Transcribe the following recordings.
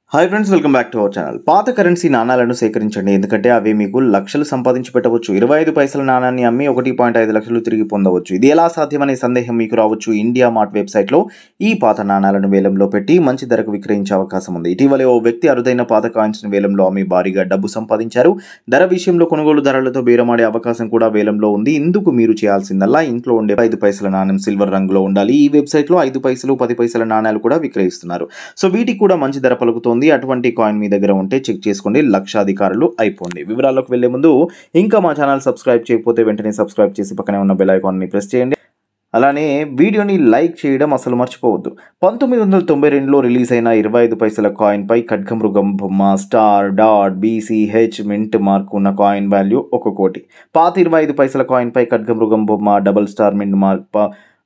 hi friends welcome back to our channel పాత currency నాణాలను సేకరించండి ఎందుకంటే అవి మీకు లక్షలు సంపాదించి పెట్టవచ్చు ఇరవై ఐదు పైసల నాణాన్ని అమ్మి ఒకటి పాయింట్ ఐదు లక్షలు తిరిగి పొందవచ్చు ఇది ఎలా సాధ్యమనే సందేహం మీకు రావచ్చు ఇండియా మార్ట్ వెబ్సైట్లో ఈ పాత నాణాలను వేలంలో పెట్టి మంచి ధరకు విక్రయించే అవకాశం ఉంది ఇటీవలే ఓ వ్యక్తి అరుదైన పాత కాయిన్స్ను వేలంలో అమ్మి భారీగా డబ్బు సంపాదించారు ధర విషయంలో కొనుగోలు ధరలతో బేరమాడే అవకాశం కూడా వేలంలో ఉంది ఇందుకు మీరు చేయాల్సిందల్లా ఇంట్లో ఉండే ఐదు పైసల నాణ్యం సిల్వర్ రంగులో ఉండాలి ఈ వెబ్సైట్లో ఐదు పైసలు పది పైసల నాణ్యాలు కూడా విక్రయిస్తున్నారు సో వీటికి కూడా మంచి ధర పలుకుతోంది అటువంటి కాయిన్ మీ దగ్గర ఉంటే చెక్ చేసుకోండి లక్షాధికారులు అయిపోండి వివరాల్లోకి వెళ్లే ముందు ఇంకా మా ఛానల్ సబ్స్క్రైబ్ చేయకపోతే వెంటనే సబ్స్క్రైబ్ చేసి పక్కనే ఉన్న బెల్ ఐకాన్ని ప్రెస్ చేయండి అలానే వీడియోని లైక్ చేయడం అసలు మర్చిపోవద్దు పంతొమ్మిది వందల తొంభై రెండులో రిలీజ్ అయిన ఇరవై ఐదు పైసల కాయిన్పై ఖడ్గమృగం బొమ్మ star dot BCH mint mark ఉన్న కాయిన్ వాల్యూ ఒక కోటి పాత ఇరవై ఐదు పైసల కాయిన్పై ఖడ్గమృగం బొమ్మ double star mint mark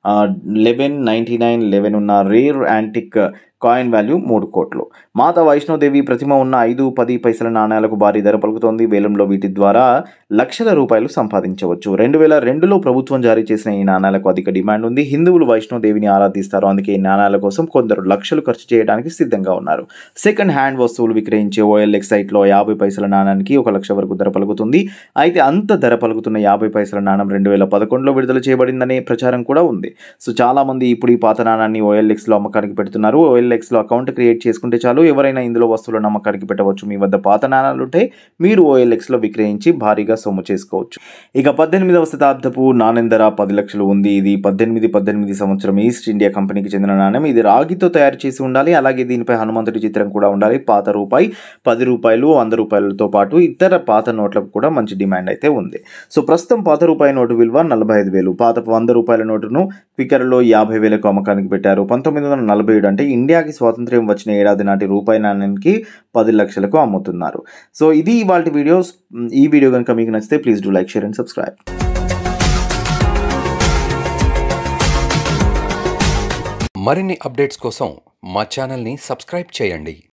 eleven ninety nine eleven ఉన్న రేర్ యాంటిక్ కాయిన్ వాల్యూ మూడు కోట్లు మాత వైష్ణోదేవి ప్రతిమ ఉన్న ఐదు పది పైసల నాణ్యాలకు భారీ ధర పలుకుతోంది వేలంలో వీటి ద్వారా లక్షల రూపాయలు సంపాదించవచ్చు రెండు వేల రెండులో ప్రభుత్వం జారీ చేసిన ఈ నాణ్యాలకు అధిక డిమాండ్ ఉంది హిందువులు వైష్ణోదేవిని ఆరాధిస్తారు అందుకే ఈ నాణ్యాల కోసం కొందరు లక్షలు ఖర్చు చేయడానికి సిద్ధంగా ఉన్నారు సెకండ్ హ్యాండ్ వస్తువులు విక్రయించే ఓఎల్ఎక్స్ సైట్లో యాభై పైసల నాణానికి ఒక లక్ష వరకు ధర పలుకుతుంది అయితే అంత ధర పలుకుతున్న యాభై పైసల నాణం రెండు వేల పదకొండులో విడుదల చేయబడిందనే ప్రచారం కూడా ఉంది సో చాలామంది ఇప్పుడు ఈ పాత నాణాన్ని ఓఎల్ఎక్స్లో అమ్మకానికి పెడుతున్నారు ఓఎల్ఎక్స్లో అకౌంట్ క్రియేట్ చేసుకుంటే చాలు ఎవరైనా ఇందులో వస్తువులను అమ్మకానికి పెట్టవచ్చు మీ వద్ద పాత నాణాలు ఉంటే మీరు ఓఎల్ఎక్స్లో విక్రయించి భారీగా సొమ్ము చేసుకోవచ్చు ఇక పద్దెనిమిదవ శతాబ్దపు నాణ్యం ధర పది లక్షలు ఉంది ఇది పద్దెనిమిది పద్దెనిమిది సంవత్సరం ఈస్ట్ ఇండియా కంపెనీకి చెందిన నాణ్యం ఇది రాగితో తయారు చేసి ఉండాలి అలాగే దీనిపై హనుమంతుడి చిత్రం కూడా ఉండాలి పాత రూపాయి పది రూపాయలు వంద రూపాయలతో పాటు ఇతర పాత నోట్లకు కూడా మంచి డిమాండ్ అయితే ఉంది సో ప్రస్తుతం పాత రూపాయి నోటు విలువ నలభై ఐదు వేలు పాత వంద రూపాయల నోటును క్వికర్లో యాభై వేలకు అమ్మకానికి పెట్టారు పంతొమ్మిది వందల నలభై ఏడు అంటే ఇండియాకి స్వాతంత్ర్యం వచ్చిన ఏడాది నాటి రూపాయి నాణ్యానికి పది లక్షలకు అమ్ముతున్నారు సో ఇది ఇవాళ వీడియోస్ ఈ వీడియో కనుక మీకు నచ్చితే please do like share and subscribe మరిన్ని అప్డేట్స్ కోసం మా ఛానల్ని సబ్స్క్రైబ్ చేయండి